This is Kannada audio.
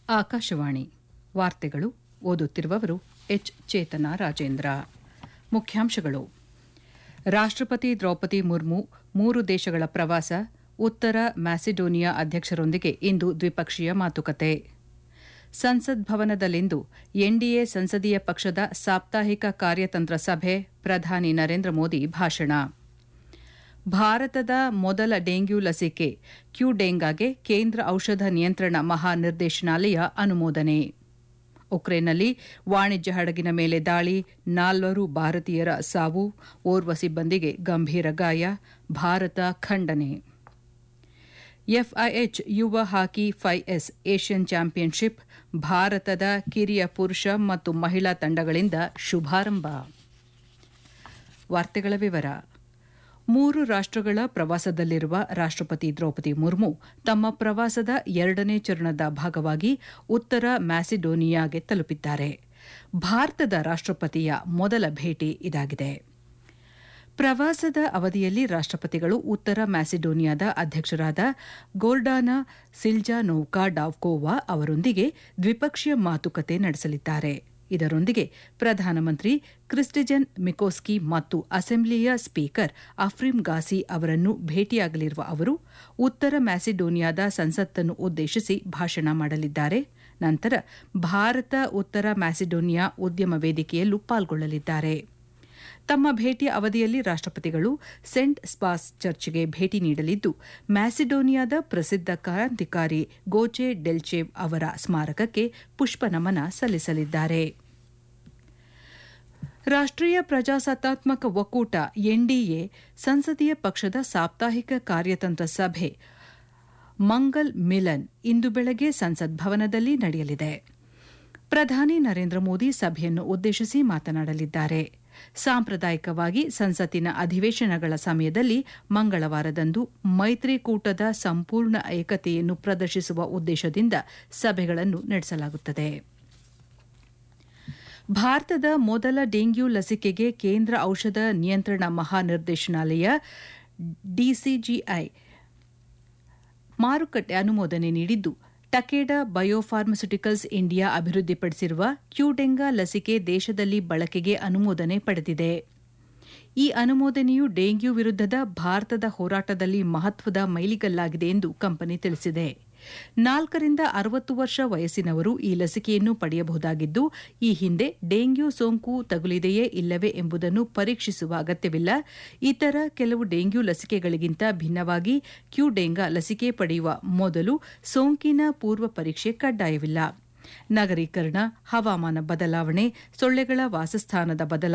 ಆಕಾಶವಾಣಿ ವಾರ್ತೆಗಳು ಓದುತ್ತಿರುವವರು ಎಚ್ ಚೇತನ ರಾಜೇಂದ್ರ ಮುಖ್ಯಾಂಶಗಳು ರಾಷ್ಟ್ರಪತಿ ದ್ರೌಪದಿ ಮುರ್ಮು ಮೂರು ದೇಶಗಳ ಪ್ರವಾಸ ಉತ್ತರ ಮ್ಯಾಸಿಡೋನಿಯಾ ಅಧ್ಯಕ್ಷರೊಂದಿಗೆ ಇಂದು ದ್ವಿಪಕ್ಷೀಯ ಮಾತುಕತೆ ಸಂಸತ್ ಭವನದಲ್ಲಿಂದು ಎನ್ಡಿಎ ಸಂಸದೀಯ ಪಕ್ಷದ ಸಾಪ್ತಾಹಿಕ ಕಾರ್ಯತಂತ್ರ ಸಭೆ ಪ್ರಧಾನಿ ನರೇಂದ್ರ ಮೋದಿ ಭಾಷಣ ಭಾರತದ ಮೊದಲ ಡೆಂಗ್ಯೂ ಲಸಿಕೆ ಕ್ಯೂಡೆಂಗಾಗೆ ಕೇಂದ್ರ ಔಷಧ ನಿಯಂತ್ರಣ ಮಹಾನಿರ್ದೇಶನಾಲಯ ಅನುಮೋದನೆ ಉಕ್ರೇನ್ನಲ್ಲಿ ವಾಣಿಜ್ಯ ಹಡಗಿನ ಮೇಲೆ ದಾಳಿ ನಾಲ್ವರು ಭಾರತೀಯರ ಸಾವು ಓರ್ವ ಸಿಬ್ಬಂದಿಗೆ ಗಂಭೀರ ಗಾಯ ಭಾರತ ಖಂಡನೆ ಎಫ್ಐಎಚ್ ಯುವ ಹಾಕಿ ಫೈಎಸ್ ಏಷ್ಯನ್ ಚಾಂಪಿಯನ್ಶಿಪ್ ಭಾರತದ ಕಿರಿಯ ಪುರುಷ ಮತ್ತು ಮಹಿಳಾ ತಂಡಗಳಿಂದ ಶುಭಾರಂಭ ವಾರ್ತೆಗಳ ವಿವರ ಮೂರು ರಾಷ್ಟಗಳ ಪ್ರವಾಸದಲ್ಲಿರುವ ರಾಷ್ಟಪತಿ ದ್ರೌಪದಿ ಮುರ್ಮು ತಮ್ಮ ಪ್ರವಾಸದ ಎರಡನೇ ಚರಣದ ಭಾಗವಾಗಿ ಉತ್ತರ ಮ್ಯಾಸಿಡೋನಿಯಾಗೆ ತಲುಪಿದ್ದಾರೆ ಭಾರತದ ರಾಷ್ಟಪತಿಯ ಮೊದಲ ಭೇಟಿ ಇದಾಗಿದೆ ಪ್ರವಾಸದ ಅವಧಿಯಲ್ಲಿ ರಾಷ್ಟಪತಿಗಳು ಉತ್ತರ ಮ್ಯಾಸಿಡೋನಿಯಾದ ಅಧ್ಯಕ್ಷರಾದ ಗೋರ್ಡಾನಾ ಸಿಲ್ಜಾನೋವ್ಕಾ ಡಾವ್ಕೋವಾ ಅವರೊಂದಿಗೆ ದ್ವಿಪಕ್ಷೀಯ ಮಾತುಕತೆ ನಡೆಸಲಿದ್ದಾರೆ ಇದರೊಂದಿಗೆ ಪ್ರಧಾನಮಂತ್ರಿ ಕ್ರಿಸ್ಟಿಜನ್ ಮಿಕೋಸ್ಕಿ ಮತ್ತು ಅಸೆಂಬ್ಲಿಯ ಸ್ಪೀಕರ್ ಅಫ್ರಿಮ್ ಗಾಸಿ ಅವರನ್ನು ಭೇಟಿಯಾಗಲಿರುವ ಅವರು ಉತ್ತರ ಮ್ಯಾಸಿಡೋನಿಯಾದ ಸಂಸತ್ತನ್ನು ಉದ್ದೇಶಿಸಿ ಭಾಷಣ ಮಾಡಲಿದ್ದಾರೆ ನಂತರ ಭಾರತ ಉತ್ತರ ಮ್ಯಾಸಿಡೋನಿಯಾ ಉದ್ಯಮ ವೇದಿಕೆಯಲ್ಲೂ ಪಾಲ್ಗೊಳ್ಳಲಿದ್ದಾರೆ ತಮ್ಮ ಭೇಟಿಯ ಅವಧಿಯಲ್ಲಿ ರಾಷ್ಟಪತಿಗಳು ಸೆಂಟ್ ಸ್ಪಾಸ್ ಚರ್ಚ್ಗೆ ಭೇಟಿ ನೀಡಲಿದ್ದು ಮ್ಯಾಸಿಡೋನಿಯಾದ ಪ್ರಸಿದ್ಧ ಕ್ರಾಂತಿಕಾರಿ ಗೋಚೆ ಡೆಲ್ಚೇವ್ ಅವರ ಸ್ಮಾರಕಕ್ಕೆ ಪುಷ್ಪನಮನ ಸಲ್ಲಿಸಲಿದ್ದಾರೆ ರಾಷ್ಟ್ರೀಯ ಪ್ರಜಾಸತ್ತಾತ್ಮಕ ಒಕ್ಕೂಟ ಎನ್ಡಿಎ ಸಂಸದೀಯ ಪಕ್ಷದ ಸಾಪ್ತಾಹಿಕ ಕಾರ್ಯತಂತ್ರ ಸಭೆ ಮಂಗಲ್ ಮಿಲನ್ ಇಂದು ಬೆಳಗ್ಗೆ ಸಂಸತ್ ಭವನದಲ್ಲಿ ನಡೆಯಲಿದೆ ಪ್ರಧಾನಿ ನರೇಂದ್ರ ಮೋದಿ ಸಭೆಯನ್ನು ಉದ್ದೇಶಿಸಿ ಮಾತನಾಡಲಿದ್ದಾರೆ ಸಾಂಪ್ರದಾಯಿಕವಾಗಿ ಸಂಸತ್ತಿನ ಅಧಿವೇಶನಗಳ ಸಮಯದಲ್ಲಿ ಮಂಗಳವಾರದಂದು ಮೈತ್ರಿಕೂಟದ ಸಂಪೂರ್ಣ ಏಕತೆಯನ್ನು ಪ್ರದರ್ಶಿಸುವ ಉದ್ದೇಶದಿಂದ ಸಭೆಗಳನ್ನು ನಡೆಸಲಾಗುತ್ತದೆ ಭಾರತದ ಮೊದಲ ಡೆಂಗ್ಯೂ ಲಸಿಕೆಗೆ ಕೇಂದ್ರ ಔಷಧ ನಿಯಂತ್ರಣ ಮಹಾನಿರ್ದೇಶನಾಲಯ ಡಿಸಿಜಿಐ ಮಾರುಕಟ್ಟೆ ಅನುಮೋದನೆ ನೀಡಿದ್ದು ಟಕೇಡಾ ಬಯೋಫಾರ್ಮಸ್ಯುಟಿಕಲ್ಸ್ ಇಂಡಿಯಾ ಅಭಿವೃದ್ಧಿಪಡಿಸಿರುವ ಕ್ಯೂಡೆಂಗಾ ಲಸಿಕೆ ದೇಶದಲ್ಲಿ ಬಳಕೆಗೆ ಅನುಮೋದನೆ ಪಡೆದಿದೆ ಈ ಅನುಮೋದನೆಯು ಡೆಂಗ್ಯೂ ವಿರುದ್ಧದ ಭಾರತದ ಹೋರಾಟದಲ್ಲಿ ಮಹತ್ವದ ಮೈಲಿಗಲ್ಲಾಗಿದೆ ಎಂದು ಕಂಪನಿ ತಿಳಿಸಿದೆ ನಾಲ್ಕರಿಂದ ಅರವತ್ತು ವರ್ಷ ವಯಸ್ಸಿನವರು ಈ ಲಸಿಕೆಯನ್ನು ಪಡೆಯಬಹುದಾಗಿದ್ದು ಈ ಹಿಂದೆ ಡೆಂಗ್ಯೂ ಸೋಂಕು ತಗುಲಿದೆಯೇ ಇಲ್ಲವೇ ಎಂಬುದನ್ನು ಪರೀಕ್ಷಿಸುವ ಅಗತ್ಯವಿಲ್ಲ ಇತರ ಕೆಲವು ಡೆಂಗ್ಯೂ ಲಸಿಕೆಗಳಿಗಿಂತ ಭಿನ್ನವಾಗಿ ಕ್ಯೂಡೆಂಗಾ ಲಸಿಕೆ ಪಡೆಯುವ ಮೊದಲು ಸೋಂಕಿನ ಪೂರ್ವ ಪರೀಕ್ಷೆ ಕಡ್ಡಾಯವಿಲ್ಲ ನಗರೀಕರಣ ಹವಾಮಾನ ಬದಲಾವಣೆ ಸೊಳ್ಳೆಗಳ ವಾಸಸ್ಥಾನದ ಬದಲಾವಣೆ